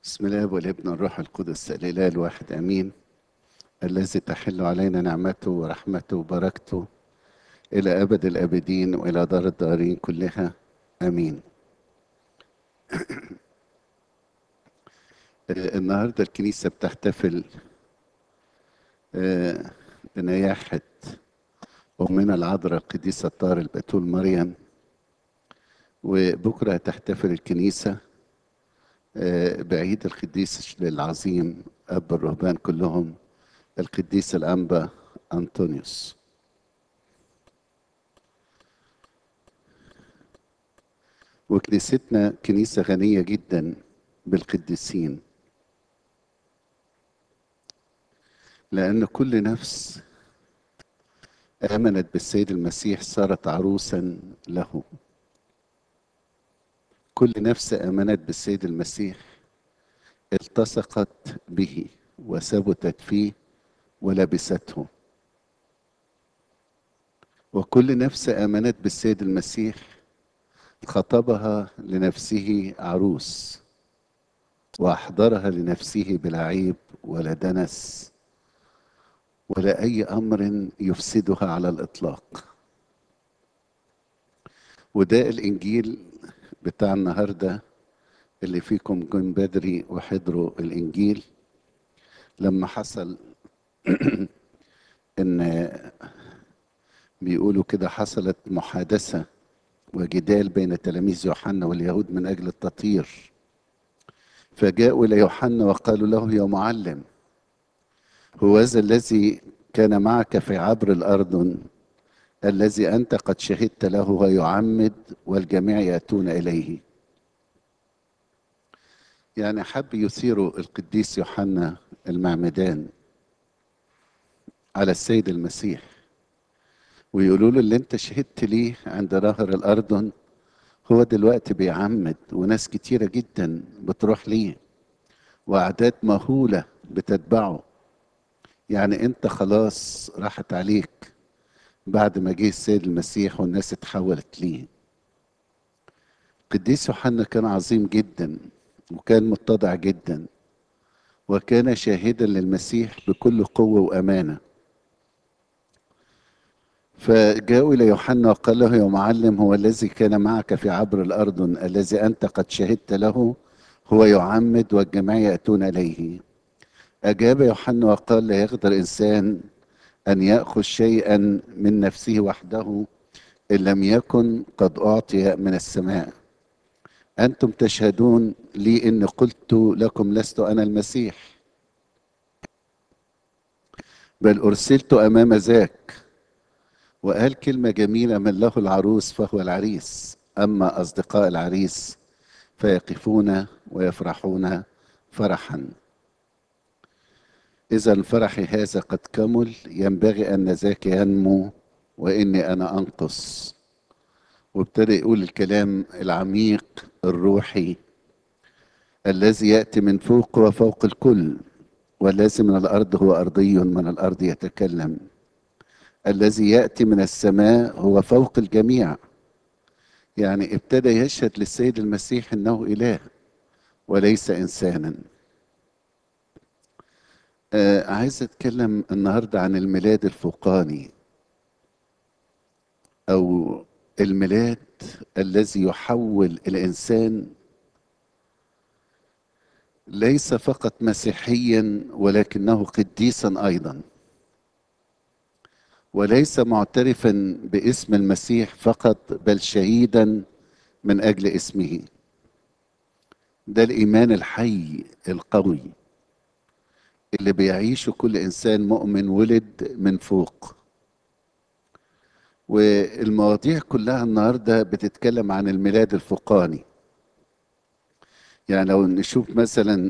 بسم الله والابن والروح القدس الاله الواحد امين الذي تحل علينا نعمته ورحمته وبركته الى ابد الابدين والى دار الدارين كلها امين آه، النهارده الكنيسه بتحتفل آه، بنياحه امنا العذراء القديسه الطاهره البتول مريم وبكره تحتفل الكنيسه آه، بعيد القديس العظيم أب الرهبان كلهم القديس الأنبا أنطونيوس وكنيستنا كنيسة غنية جدا بالقديسين لأن كل نفس آمنت بالسيد المسيح صارت عروسا له كل نفس آمنت بالسيد المسيح التصقت به وثبتت فيه ولبسته وكل نفس آمنت بالسيد المسيح خطبها لنفسه عروس وأحضرها لنفسه بلا عيب ولا دنس ولا أي أمر يفسدها على الإطلاق وده الإنجيل بتاع النهارده اللي فيكم جم بدري وحضروا الانجيل لما حصل ان بيقولوا كده حصلت محادثه وجدال بين تلاميذ يوحنا واليهود من اجل التطهير فجاءوا الى يوحنا وقالوا له يا معلم هو ذا الذي كان معك في عبر الاردن الذي انت قد شهدت له ويعمد والجميع ياتون اليه يعني حب يثيروا القديس يوحنا المعمدان على السيد المسيح ويقولوا له اللي انت شهدت ليه عند نهر الاردن هو دلوقتي بيعمد وناس كتيرة جدا بتروح ليه وأعداد مهولة بتتبعه يعني انت خلاص راحت عليك بعد ما جه السيد المسيح والناس اتحولت ليه القديس يوحنا كان عظيم جدا وكان متضع جدا وكان شاهدا للمسيح بكل قوة وأمانة فجاءوا إلى يوحنا وقال له يا معلم هو الذي كان معك في عبر الأردن الذي أنت قد شهدت له هو يعمد والجميع يأتون إليه أجاب يوحنا وقال لا يقدر إنسان أن يأخذ شيئا من نفسه وحده إن لم يكن قد أعطي من السماء أنتم تشهدون لي إن قلت لكم لست أنا المسيح بل أرسلت أمام ذاك وقال كلمة جميلة من له العروس فهو العريس أما أصدقاء العريس فيقفون ويفرحون فرحا إذا فرحي هذا قد كمل ينبغي أن ذاك ينمو وإني أنا أنقص وابتدى يقول الكلام العميق الروحي الذي يأتي من فوق وفوق الكل والذي من الأرض هو أرضي من الأرض يتكلم الذي يأتي من السماء هو فوق الجميع يعني ابتدى يشهد للسيد المسيح أنه إله وليس إنسانا آه عايز أتكلم النهاردة عن الميلاد الفوقاني أو الميلاد الذي يحول الانسان ليس فقط مسيحيا ولكنه قديسا ايضا وليس معترفا باسم المسيح فقط بل شهيدا من اجل اسمه ده الايمان الحي القوي اللي بيعيشه كل انسان مؤمن ولد من فوق والمواضيع كلها النهارده بتتكلم عن الميلاد الفوقاني يعني لو نشوف مثلا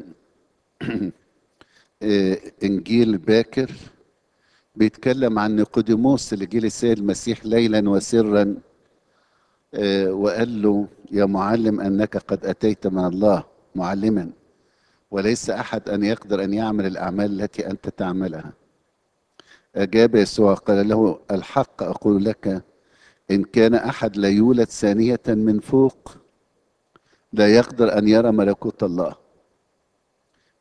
انجيل باكر بيتكلم عن نيقوديموس اللي جه للسيد المسيح ليلا وسرا وقال له يا معلم انك قد اتيت من الله معلما وليس احد ان يقدر ان يعمل الاعمال التي انت تعملها أجاب يسوع قال له الحق أقول لك إن كان أحد لا يولد ثانية من فوق لا يقدر أن يرى ملكوت الله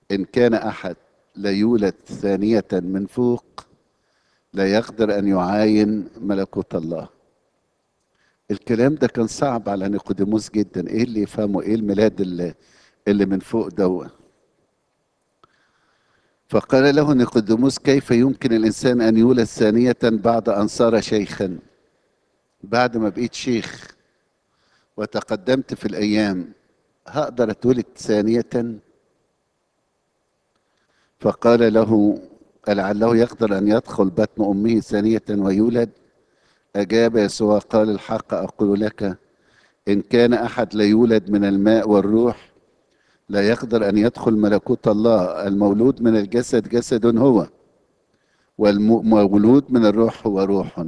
إن كان أحد لا يولد ثانية من فوق لا يقدر أن يعاين ملكوت الله الكلام ده كان صعب على نيقوديموس جدا ايه اللي يفهمه ايه الميلاد اللي, اللي من فوق دوا فقال له نيقوديموس كيف يمكن الانسان ان يولد ثانية بعد ان صار شيخا بعد ما بقيت شيخ وتقدمت في الايام هقدر اتولد ثانية فقال له لعله يقدر ان يدخل بطن امه ثانية ويولد أجاب يسوع قال الحق أقول لك إن كان أحد لا يولد من الماء والروح لا يقدر أن يدخل ملكوت الله المولود من الجسد جسد هو والمولود من الروح هو روح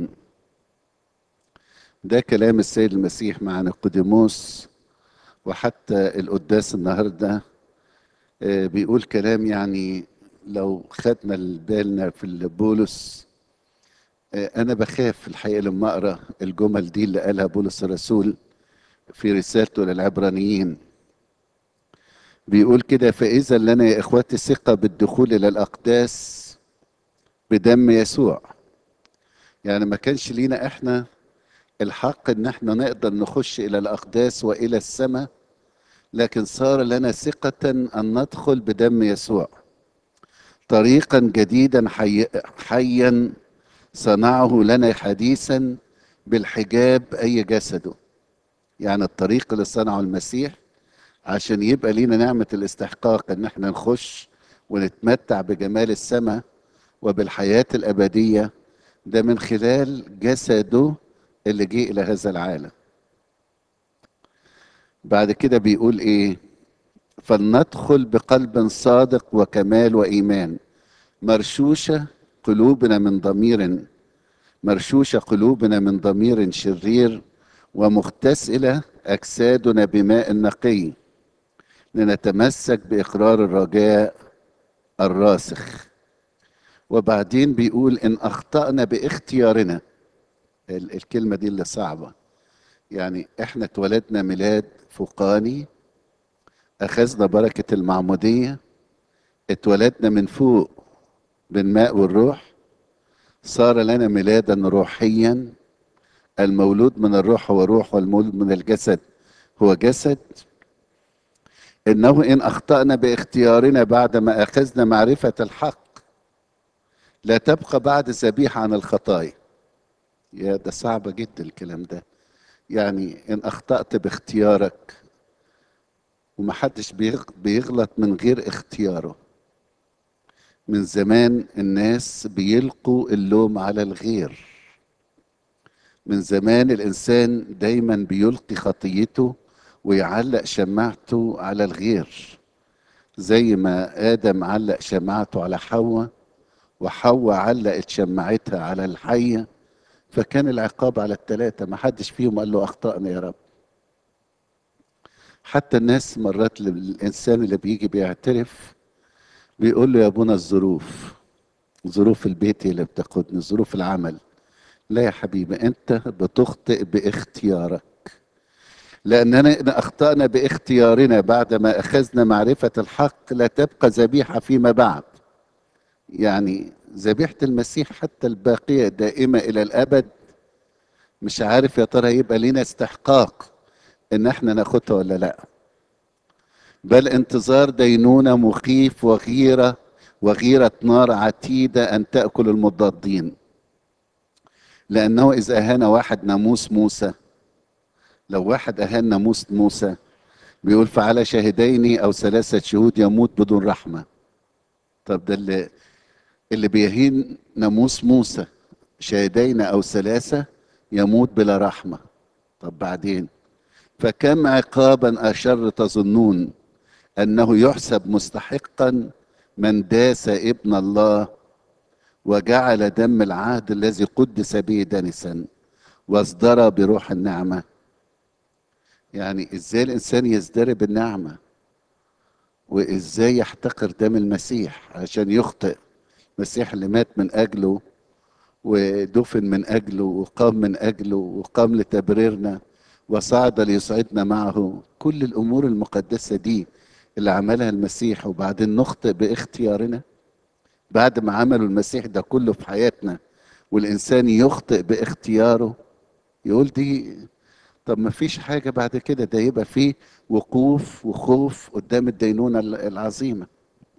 ده كلام السيد المسيح مع نيقوديموس وحتى القداس النهارده بيقول كلام يعني لو خدنا بالنا في البولس أنا بخاف في الحقيقة لما أقرأ الجمل دي اللي قالها بولس الرسول في رسالته للعبرانيين بيقول كده فإذا لنا يا إخواتي ثقة بالدخول إلى الأقداس بدم يسوع يعني ما كانش لينا إحنا الحق إن إحنا نقدر نخش إلى الأقداس وإلى السماء لكن صار لنا ثقة أن ندخل بدم يسوع طريقا جديدا حي... حيا صنعه لنا حديثا بالحجاب اي جسده يعني الطريق اللي صنعه المسيح عشان يبقى لينا نعمة الاستحقاق ان احنا نخش ونتمتع بجمال السماء وبالحياة الأبدية ده من خلال جسده اللي جه إلى هذا العالم بعد كده بيقول ايه فلندخل بقلب صادق وكمال وإيمان مرشوشة قلوبنا من ضمير مرشوشة قلوبنا من ضمير شرير ومغتسلة أجسادنا بماء نقي لنتمسك بإقرار الرجاء الراسخ وبعدين بيقول إن أخطأنا باختيارنا الكلمة دي اللي صعبة يعني إحنا اتولدنا ميلاد فوقاني أخذنا بركة المعمودية اتولدنا من فوق بالماء والروح صار لنا ميلادا روحيا المولود من الروح هو روح والمولود من الجسد هو جسد انه ان اخطانا باختيارنا بعد ما اخذنا معرفه الحق لا تبقى بعد ذبيحه عن الخطايا يا ده صعب جدا الكلام ده يعني ان اخطات باختيارك ومحدش بيغلط من غير اختياره من زمان الناس بيلقوا اللوم على الغير من زمان الانسان دايما بيلقي خطيته ويعلق شماعته على الغير زي ما ادم علق شماعته على حواء وحواء علقت شماعتها على الحيه فكان العقاب على الثلاثه ما حدش فيهم قال له اخطانا يا رب حتى الناس مرات الانسان اللي بيجي بيعترف بيقول له يا ابونا الظروف ظروف البيت هي اللي بتاخدني ظروف العمل لا يا حبيبي انت بتخطئ باختيارك لاننا ان اخطانا باختيارنا بعدما اخذنا معرفه الحق لا تبقى ذبيحه فيما بعد يعني ذبيحه المسيح حتى الباقيه دائمه الى الابد مش عارف يا ترى يبقى لنا استحقاق ان احنا ناخدها ولا لا بل انتظار دينونة مخيف وغيرة وغيرة نار عتيدة أن تأكل المضادين لأنه إذا أهان واحد ناموس موسى لو واحد أهان ناموس موسى بيقول فعلى شاهدين أو ثلاثة شهود يموت بدون رحمة طب ده اللي اللي بيهين ناموس موسى شاهدين أو ثلاثة يموت بلا رحمة طب بعدين فكم عقابا أشر تظنون انه يحسب مستحقا من داس ابن الله وجعل دم العهد الذي قدس به دنسا واصدر بروح النعمه يعني ازاي الانسان يزدري بالنعمه وازاي يحتقر دم المسيح عشان يخطئ المسيح اللي مات من اجله ودفن من اجله وقام من اجله وقام لتبريرنا وصعد ليصعدنا معه كل الامور المقدسه دي اللي عملها المسيح وبعدين نخطئ باختيارنا بعد ما عملوا المسيح ده كله في حياتنا والإنسان يخطئ باختياره يقول دي طب ما فيش حاجة بعد كده ده يبقى فيه وقوف وخوف قدام الدينونة العظيمة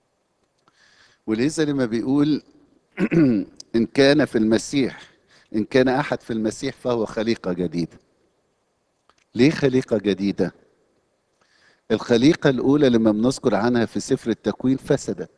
ولذا لما بيقول إن كان في المسيح إن كان أحد في المسيح فهو خليقة جديدة ليه خليقة جديدة؟ الخليقة الأولى لما بنذكر عنها في سفر التكوين فسدت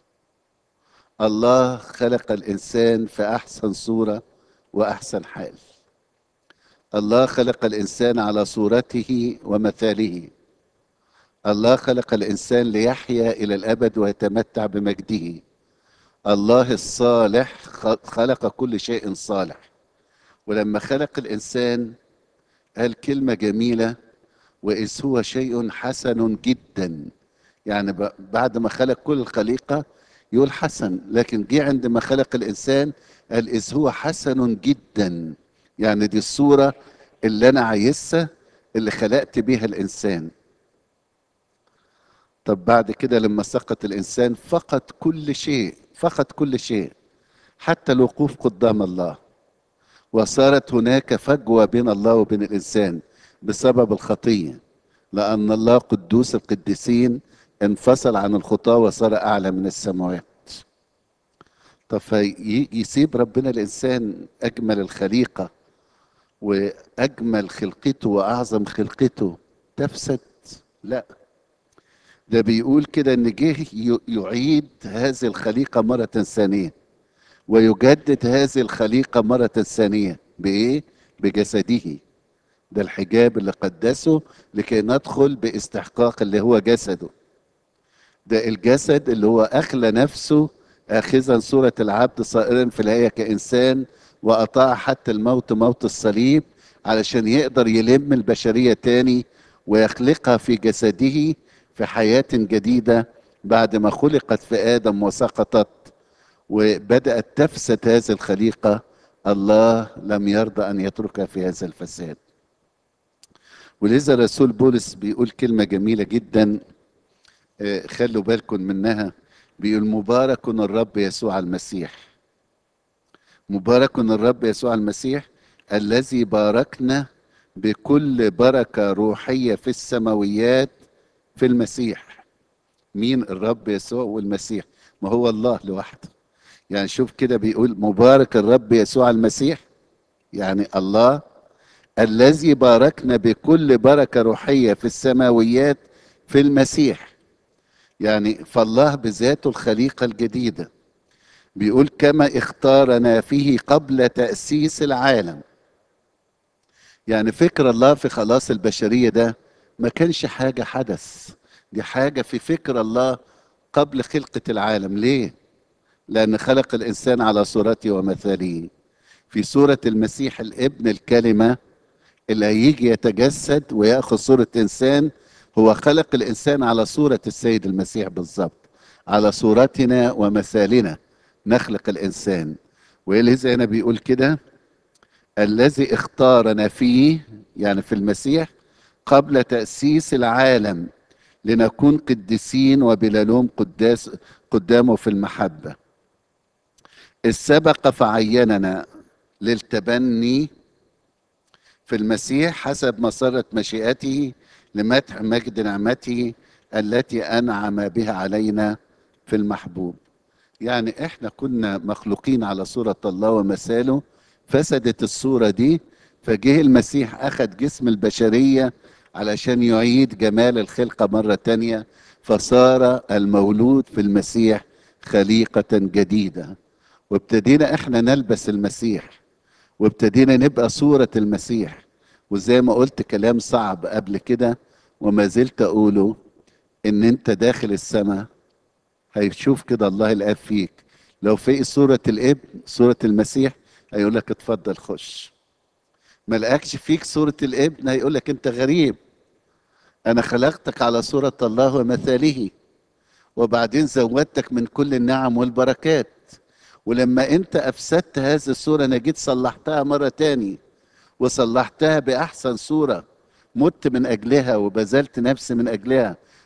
الله خلق الإنسان في أحسن صورة وأحسن حال الله خلق الإنسان على صورته ومثاله الله خلق الإنسان ليحيا إلى الأبد ويتمتع بمجده الله الصالح خلق كل شيء صالح ولما خلق الإنسان قال كلمة جميلة وإذ هو شيء حسن جدا يعني بعد ما خلق كل الخليقة يقول حسن لكن جه عندما خلق الإنسان قال إذ هو حسن جدا يعني دي الصورة اللي أنا عايزها اللي خلقت بيها الإنسان طب بعد كده لما سقط الإنسان فقد كل شيء فقد كل شيء حتى الوقوف قدام الله وصارت هناك فجوة بين الله وبين الإنسان بسبب الخطية لأن الله قدوس القديسين انفصل عن الخطاة وصار أعلى من السماوات طب فيسيب ربنا الإنسان أجمل الخليقة وأجمل خلقته وأعظم خلقته تفسد لا ده بيقول كده ان جه يعيد هذه الخليقه مره ثانيه ويجدد هذه الخليقه مره ثانيه بايه بجسده ده الحجاب اللي قدسه لكي ندخل باستحقاق اللي هو جسده ده الجسد اللي هو اخلى نفسه اخذا صوره العبد صائرا في الهيئه كانسان واطاع حتى الموت موت الصليب علشان يقدر يلم البشريه تاني ويخلقها في جسده في حياة جديدة بعد ما خلقت في آدم وسقطت وبدأت تفسد هذه الخليقة الله لم يرضى أن يتركها في هذا الفساد ولذا رسول بولس بيقول كلمة جميلة جدا خلوا بالكم منها بيقول مبارك الرب يسوع المسيح مبارك الرب يسوع المسيح الذي باركنا بكل بركة روحية في السماويات في المسيح مين الرب يسوع والمسيح ما هو الله لوحده يعني شوف كده بيقول مبارك الرب يسوع المسيح يعني الله الذي باركنا بكل بركة روحية في السماويات في المسيح يعني فالله بذاته الخليقة الجديدة بيقول كما اختارنا فيه قبل تأسيس العالم يعني فكر الله في خلاص البشرية ده ما كانش حاجة حدث دي حاجة في فكر الله قبل خلقة العالم ليه؟ لأن خلق الإنسان على صورته ومثاله في صورة المسيح الابن الكلمة اللي هيجي يتجسد ويأخذ صورة إنسان هو خلق الإنسان على صورة السيد المسيح بالظبط على صورتنا ومثالنا نخلق الإنسان ولذا هنا بيقول كده الذي اختارنا فيه يعني في المسيح قبل تأسيس العالم لنكون قديسين وبلا لوم قداس قدامه في المحبة السبق فعيننا للتبني في المسيح حسب مسرة مشيئته لمدح مجد نعمته التي أنعم بها علينا في المحبوب يعني احنا كنا مخلوقين على صورة الله ومثاله فسدت الصورة دي فجه المسيح أخذ جسم البشرية علشان يعيد جمال الخلقة مرة تانية فصار المولود في المسيح خليقة جديدة وابتدينا احنا نلبس المسيح وابتدينا نبقى صورة المسيح وزي ما قلت كلام صعب قبل كده وما زلت أقوله إن أنت داخل السماء هيشوف كده الله الآب فيك لو في صورة الابن صورة المسيح هيقول لك اتفضل خش ما لقاكش فيك صورة الابن هيقول لك انت غريب انا خلقتك على صورة الله ومثاله وبعدين زودتك من كل النعم والبركات ولما انت افسدت هذه الصورة انا جيت صلحتها مرة تاني وصلحتها باحسن صورة مت من اجلها وبذلت نفسي من اجلها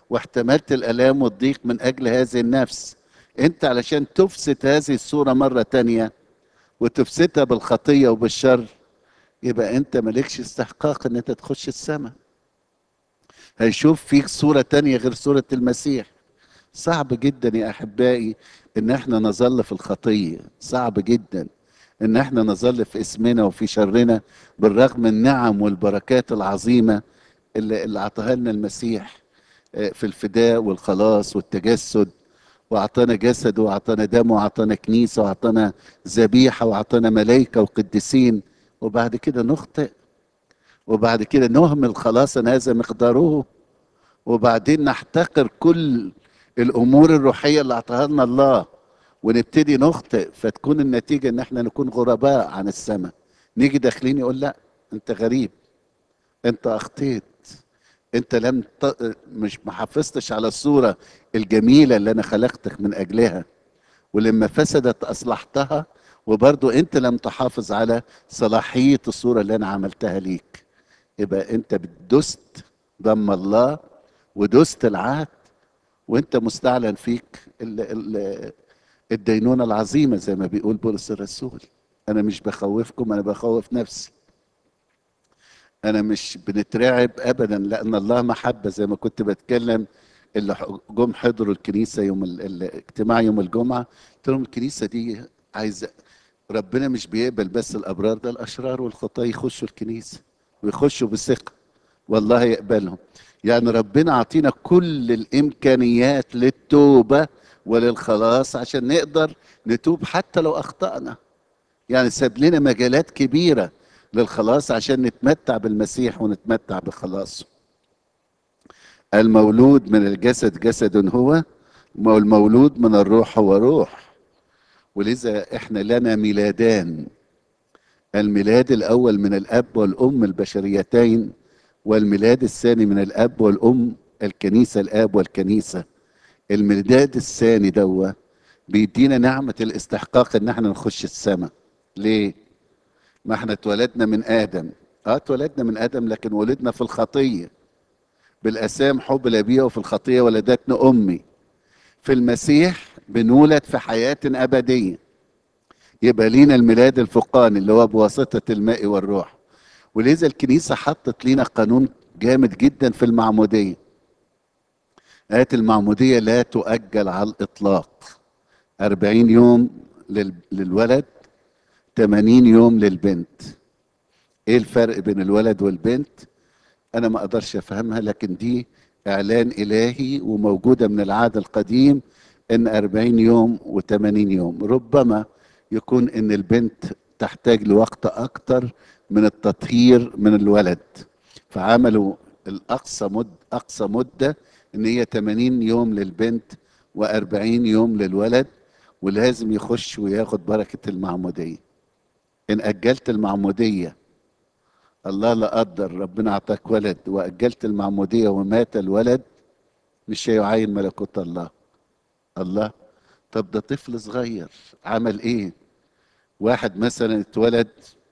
واحتملت الالام والضيق من اجل هذه النفس انت علشان تفسد هذه الصوره مره تانية وتفسدها بالخطيه وبالشر يبقى انت مالكش استحقاق ان انت تخش السماء هيشوف فيك صوره تانية غير صوره المسيح صعب جدا يا احبائي ان احنا نظل في الخطيه صعب جدا ان احنا نظل في اسمنا وفي شرنا بالرغم من النعم والبركات العظيمه اللي, اللي اعطاها لنا المسيح في الفداء والخلاص والتجسد واعطانا جسده واعطانا دمه واعطانا كنيسه واعطانا ذبيحه واعطانا ملائكه وقديسين وبعد كده نخطئ وبعد كده نهمل خلاصا هذا مقداره وبعدين نحتقر كل الامور الروحيه اللي اعطاها لنا الله ونبتدي نخطئ فتكون النتيجه ان احنا نكون غرباء عن السماء نيجي داخلين يقول لا انت غريب انت اخطيت انت لم ت... مش ما حافظتش على الصوره الجميله اللي انا خلقتك من اجلها ولما فسدت اصلحتها وبرضو انت لم تحافظ على صلاحيه الصوره اللي انا عملتها ليك يبقى انت بتدست ضم الله ودست العهد وانت مستعلن فيك ال ال الدينونه العظيمه زي ما بيقول بولس الرسول انا مش بخوفكم انا بخوف نفسي انا مش بنترعب ابدا لان الله محبه زي ما كنت بتكلم اللي جم حضروا الكنيسه يوم الاجتماع يوم الجمعه قلت لهم الكنيسه دي عايزه ربنا مش بيقبل بس الابرار ده الاشرار والخطاه يخشوا الكنيسه ويخشوا بثقه والله يقبلهم يعني ربنا عطينا كل الامكانيات للتوبه وللخلاص عشان نقدر نتوب حتى لو اخطانا يعني ساب لنا مجالات كبيره للخلاص عشان نتمتع بالمسيح ونتمتع بخلاصه المولود من الجسد جسد هو والمولود من الروح هو روح ولذا احنا لنا ميلادان الميلاد الاول من الاب والام البشريتين والميلاد الثاني من الاب والام الكنيسه الاب والكنيسه الميلاد الثاني دوا بيدينا نعمه الاستحقاق ان احنا نخش السماء ليه ما احنا اتولدنا من ادم اه اتولدنا من ادم لكن ولدنا في الخطيه بالاسام حب الابيه وفي الخطيه ولدتنا امي في المسيح بنولد في حياه ابديه يبقى لينا الميلاد الفقاني اللي هو بواسطه الماء والروح ولذا الكنيسه حطت لينا قانون جامد جدا في المعموديه آية المعمودية لا تؤجل على الإطلاق أربعين يوم للولد 80 يوم للبنت ايه الفرق بين الولد والبنت انا ما اقدرش افهمها لكن دي اعلان الهي وموجوده من العهد القديم ان 40 يوم و80 يوم ربما يكون ان البنت تحتاج لوقت اكتر من التطهير من الولد فعملوا الاقصى مد اقصى مده ان هي 80 يوم للبنت و40 يوم للولد ولازم يخش وياخد بركه المعموديه ان اجلت المعموديه الله لا قدر ربنا اعطاك ولد واجلت المعموديه ومات الولد مش هيعاين ملكوت الله الله طب ده طفل صغير عمل ايه واحد مثلا اتولد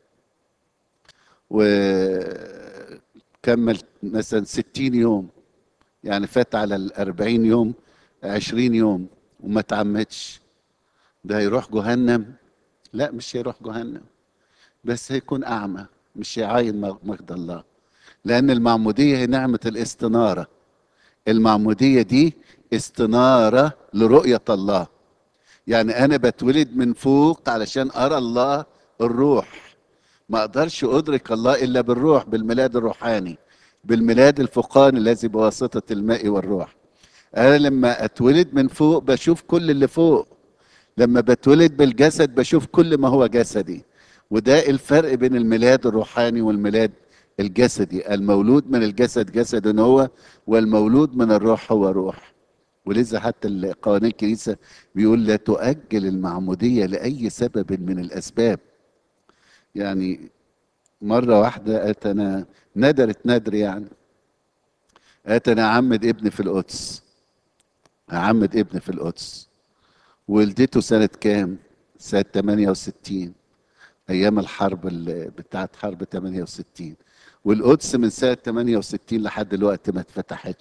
وكمل مثلا ستين يوم يعني فات على الأربعين يوم عشرين يوم وما تعمدش ده هيروح جهنم لا مش هيروح جهنم بس هيكون أعمى مش هيعاين مجد الله لأن المعمودية هي نعمة الاستنارة المعمودية دي استنارة لرؤية الله يعني أنا بتولد من فوق علشان أرى الله الروح ما أقدرش أدرك الله إلا بالروح بالميلاد الروحاني بالميلاد الفوقاني الذي بواسطة الماء والروح أنا لما أتولد من فوق بشوف كل اللي فوق لما بتولد بالجسد بشوف كل ما هو جسدي وده الفرق بين الميلاد الروحاني والميلاد الجسدي المولود من الجسد جسد هو والمولود من الروح هو روح ولذا حتى قوانين الكنيسة بيقول لا تؤجل المعمودية لأي سبب من الأسباب يعني مرة واحدة قالت أنا ندرت ندر يعني قالت أنا أعمد ابني في القدس أعمد ابني في القدس ولدته سنة كام؟ سنة 68 أيام الحرب بتاعت حرب 68 والقدس من سنة 68 لحد دلوقتي ما اتفتحتش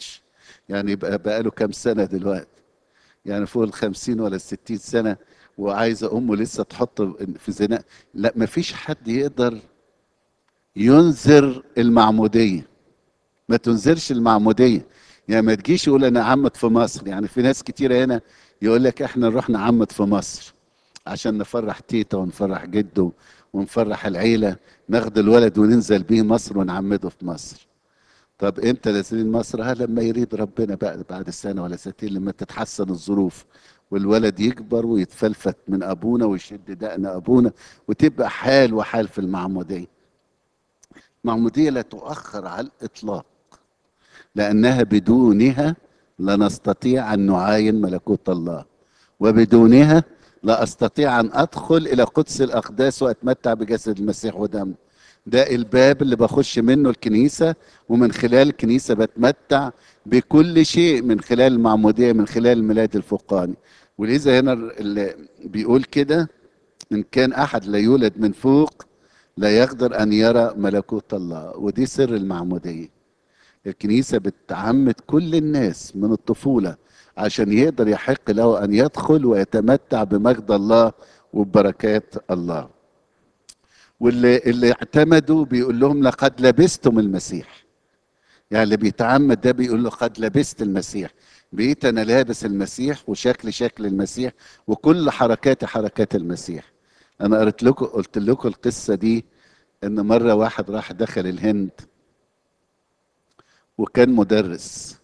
يعني يبقى بقاله كام سنة دلوقتي يعني فوق الخمسين ولا الستين سنة وعايزة أمه لسه تحط في زنا لا مفيش حد يقدر ينذر المعمودية ما تنذرش المعمودية يعني ما تجيش يقول أنا عمد في مصر يعني في ناس كتيرة هنا يقول لك إحنا نروح نعمد في مصر عشان نفرح تيتا ونفرح جده ونفرح العيلة ناخد الولد وننزل بيه مصر ونعمده في مصر طب امتى نازلين مصر ها لما يريد ربنا بقى بعد سنة ولا سنتين لما تتحسن الظروف والولد يكبر ويتفلفت من ابونا ويشد دقن ابونا وتبقى حال وحال في المعمودية المعمودية لا تؤخر على الاطلاق لانها بدونها لا نستطيع ان نعاين ملكوت الله وبدونها لا استطيع ان ادخل الى قدس الاقداس واتمتع بجسد المسيح ودمه ده الباب اللي بخش منه الكنيسة ومن خلال الكنيسة بتمتع بكل شيء من خلال المعمودية من خلال الميلاد الفوقاني ولذا هنا اللي بيقول كده إن كان أحد لا يولد من فوق لا يقدر أن يرى ملكوت الله ودي سر المعمودية الكنيسة بتعمد كل الناس من الطفولة عشان يقدر يحق له أن يدخل ويتمتع بمجد الله وببركات الله واللي اللي اعتمدوا بيقول لهم لقد لبستم المسيح يعني اللي بيتعمد ده بيقول له قد لبست المسيح بقيت انا لابس المسيح وشكل شكل المسيح وكل حركاتي حركات المسيح انا قلت لكم قلت لكم القصه دي ان مره واحد راح دخل الهند وكان مدرس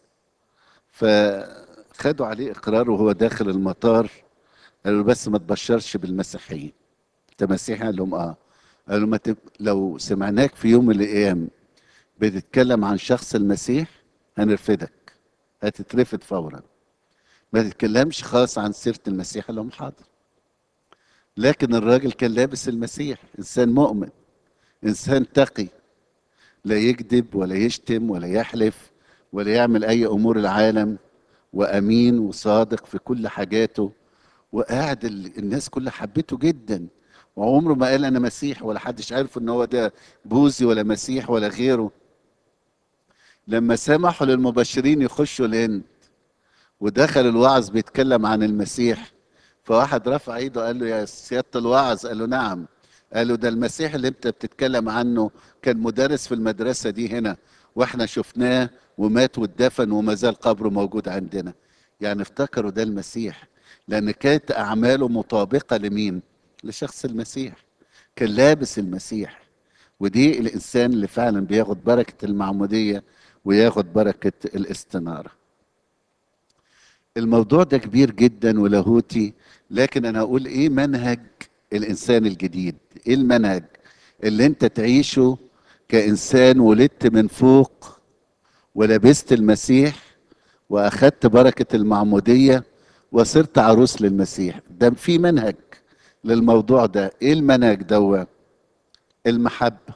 فخدوا عليه اقرار وهو داخل المطار قالوا له بس ما تبشرش بالمسيحيين انت مسيحي قال لهم اه قالوا ما تب... لو سمعناك في يوم من الايام بتتكلم عن شخص المسيح هنرفدك هتترفد فورا ما تتكلمش خاص عن سيره المسيح قال لهم حاضر لكن الراجل كان لابس المسيح انسان مؤمن انسان تقي لا يكذب ولا يشتم ولا يحلف ولا يعمل اي امور العالم وامين وصادق في كل حاجاته وقاعد ال- الناس كلها حبته جدا وعمره ما قال انا مسيح ولا حدش عارف ان هو ده بوذي ولا مسيح ولا غيره لما سمحوا للمبشرين يخشوا الهند ودخل الوعظ بيتكلم عن المسيح فواحد رفع ايده قال له يا سياده الوعظ قال له نعم قال له ده المسيح اللي انت بتتكلم عنه كان مدرس في المدرسه دي هنا واحنا شفناه ومات واتدفن وما زال قبره موجود عندنا يعني افتكروا ده المسيح لان كانت اعماله مطابقه لمين لشخص المسيح كان لابس المسيح ودي الانسان اللي فعلا بياخد بركه المعموديه وياخد بركه الاستناره الموضوع ده كبير جدا ولاهوتي لكن انا اقول ايه منهج الانسان الجديد ايه المنهج اللي انت تعيشه كانسان ولدت من فوق ولبست المسيح واخدت بركه المعموديه وصرت عروس للمسيح ده في منهج للموضوع ده ايه المنهج ده المحبه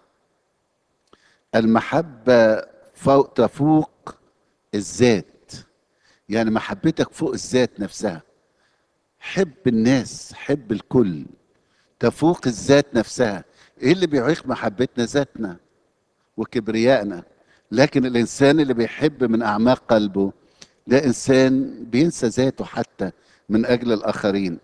المحبه فوق تفوق الذات يعني محبتك فوق الذات نفسها حب الناس حب الكل تفوق الذات نفسها ايه اللي بيعيق محبتنا ذاتنا وكبريائنا لكن الانسان اللي بيحب من اعماق قلبه ده انسان بينسى ذاته حتى من اجل الاخرين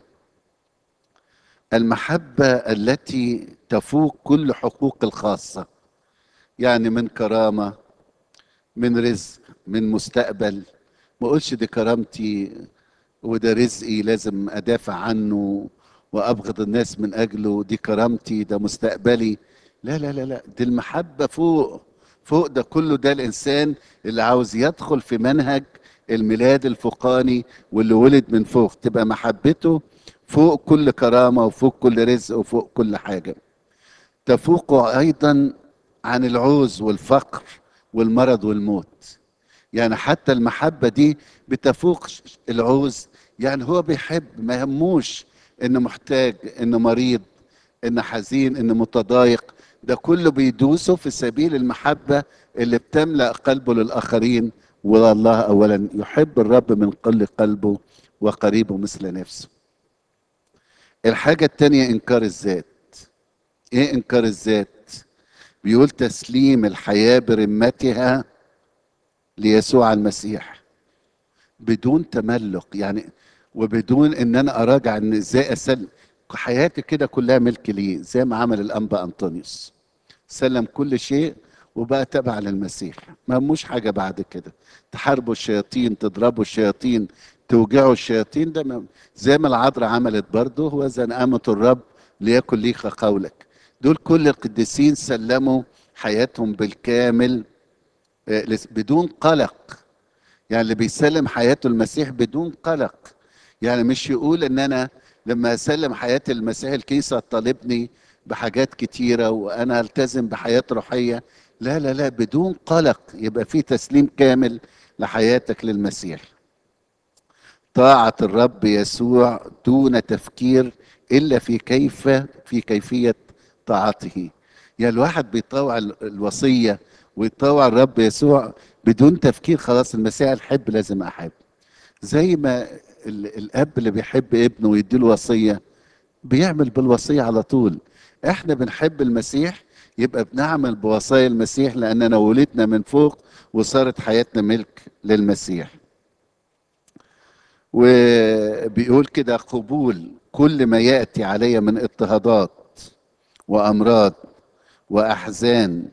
المحبه التي تفوق كل حقوق الخاصه يعني من كرامه من رزق من مستقبل ما اقولش دي كرامتي وده رزقي لازم ادافع عنه وابغض الناس من اجله دي كرامتي ده مستقبلي لا لا لا لا دي المحبه فوق فوق ده كله ده الانسان اللي عاوز يدخل في منهج الميلاد الفوقاني واللي ولد من فوق تبقى محبته فوق كل كرامه وفوق كل رزق وفوق كل حاجه تفوق ايضا عن العوز والفقر والمرض والموت يعني حتى المحبه دي بتفوق العوز يعني هو بيحب ما يهموش انه محتاج انه مريض انه حزين انه متضايق ده كله بيدوسه في سبيل المحبه اللي بتملا قلبه للاخرين والله اولا يحب الرب من كل قلبه وقريبه مثل نفسه الحاجه الثانيه انكار الذات ايه انكار الذات بيقول تسليم الحياه برمتها ليسوع المسيح بدون تملق يعني وبدون ان انا اراجع ان ازاي اسلم حياتي كده كلها ملك ليه زي ما عمل الانبا انطونيوس سلم كل شيء وبقى تبع للمسيح ما هموش حاجة بعد كده تحاربوا الشياطين تضربوا الشياطين توجعوا الشياطين ده ما- زي ما العذراء عملت برضه هو زنقامة الرب ليكن ليك قولك دول كل القديسين سلموا حياتهم بالكامل آه، لس- بدون قلق يعني اللي بيسلم حياته المسيح بدون قلق يعني مش يقول ان انا لما اسلم حياه المسيح الكنيسه تطالبني بحاجات كتيره وانا التزم بحياه روحيه لا لا لا بدون قلق يبقى في تسليم كامل لحياتك للمسيح طاعه الرب يسوع دون تفكير الا في كيف في كيفيه طاعته يعني الواحد بيطاوع ال- الوصيه ويطاوع الرب يسوع بدون تفكير خلاص المسيح الحب لازم احب زي ما ال- الاب اللي بيحب ابنه ويديله وصيه بيعمل بالوصيه على طول احنا بنحب المسيح يبقى بنعمل بوصايا المسيح لاننا ولدنا من فوق وصارت حياتنا ملك للمسيح وبيقول كده قبول كل ما ياتي علي من اضطهادات وامراض واحزان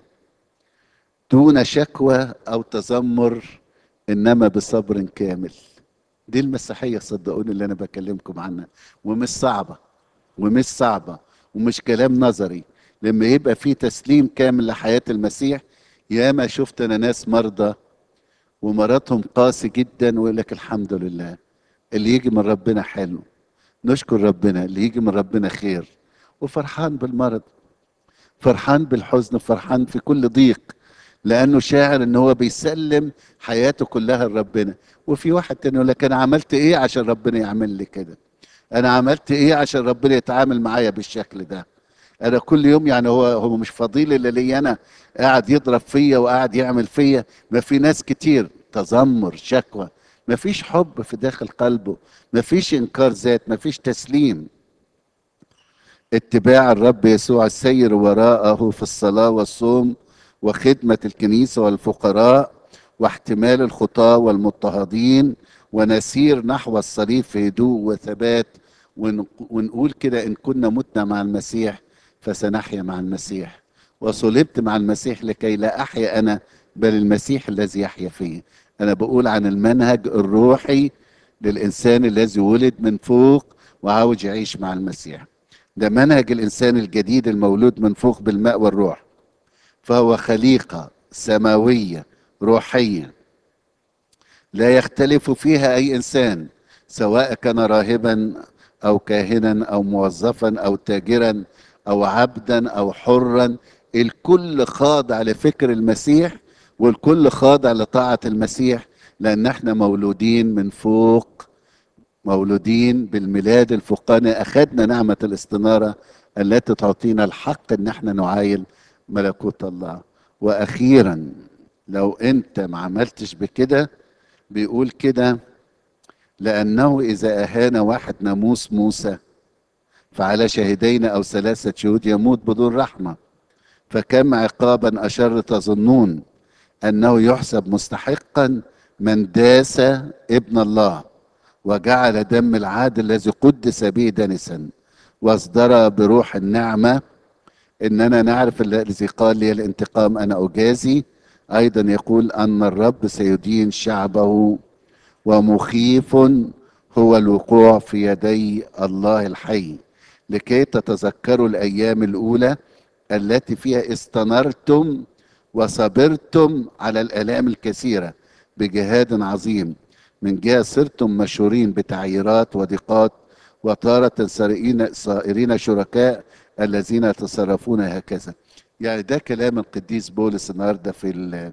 دون شكوى او تذمر انما بصبر كامل دي المسيحيه صدقوني اللي انا بكلمكم عنها ومش صعبه ومش صعبه ومش كلام نظري لما يبقى في تسليم كامل لحياه المسيح ياما شفت انا ناس مرضى ومرضهم قاسي جدا ويقول لك الحمد لله اللي يجي من ربنا حلو نشكر ربنا اللي يجي من ربنا خير وفرحان بالمرض فرحان بالحزن فرحان في كل ضيق لانه شاعر ان هو بيسلم حياته كلها لربنا وفي واحد تاني يقول لك انا عملت ايه عشان ربنا يعمل لي كده انا عملت ايه عشان ربنا يتعامل معايا بالشكل ده انا كل يوم يعني هو هو مش فضيل الا لي انا قاعد يضرب فيا وقاعد يعمل فيا ما في ناس كتير تذمر شكوى ما فيش حب في داخل قلبه ما فيش انكار ذات ما فيش تسليم اتباع الرب يسوع السير وراءه في الصلاة والصوم وخدمة الكنيسة والفقراء واحتمال الخطاة والمضطهدين ونسير نحو الصليب في هدوء وثبات ون- ونقول كده إن كنا متنا مع المسيح فسنحيا مع المسيح وصلبت مع المسيح لكي لا أحيا أنا بل المسيح الذي يحيا فيه أنا بقول عن المنهج الروحي للإنسان الذي ولد من فوق وعاوز يعيش مع المسيح ده منهج الإنسان الجديد المولود من فوق بالماء والروح فهو خليقة سماوية روحية لا يختلف فيها أي إنسان سواء كان راهبا أو كاهنا أو موظفا أو تاجرا أو عبدا أو حرا الكل خاضع لفكر المسيح والكل خاضع لطاعة المسيح لأن احنا مولودين من فوق مولودين بالميلاد الفوقاني أخذنا نعمة الاستنارة التي تعطينا الحق ان احنا نعاين ملكوت الله واخيرا لو انت ما عملتش بكده بيقول كده لانه اذا اهان واحد ناموس موسى فعلى شاهدين او ثلاثه شهود يموت بدون رحمه فكم عقابا اشر تظنون انه يحسب مستحقا من داس ابن الله وجعل دم العادل الذي قدس به دنسا واصدر بروح النعمه اننا نعرف الذي قال لي الانتقام انا اجازي ايضا يقول ان الرب سيدين شعبه ومخيف هو الوقوع في يدي الله الحي لكي تتذكروا الايام الاولى التي فيها استنرتم وصبرتم على الالام الكثيره بجهاد عظيم من جهه صرتم مشهورين بتعييرات وضيقات وتارة سائرين صائرين شركاء الذين يتصرفون هكذا يعني ده كلام القديس بولس النهارده في ال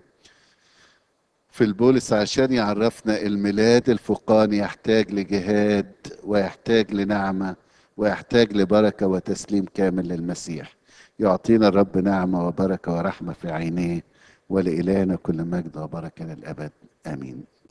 في البولس عشان يعرفنا الميلاد الفوقاني يحتاج لجهاد ويحتاج لنعمة ويحتاج لبركة وتسليم كامل للمسيح يعطينا الرب نعمة وبركة ورحمة في عينيه ولإلهنا كل مجد وبركة للأبد آمين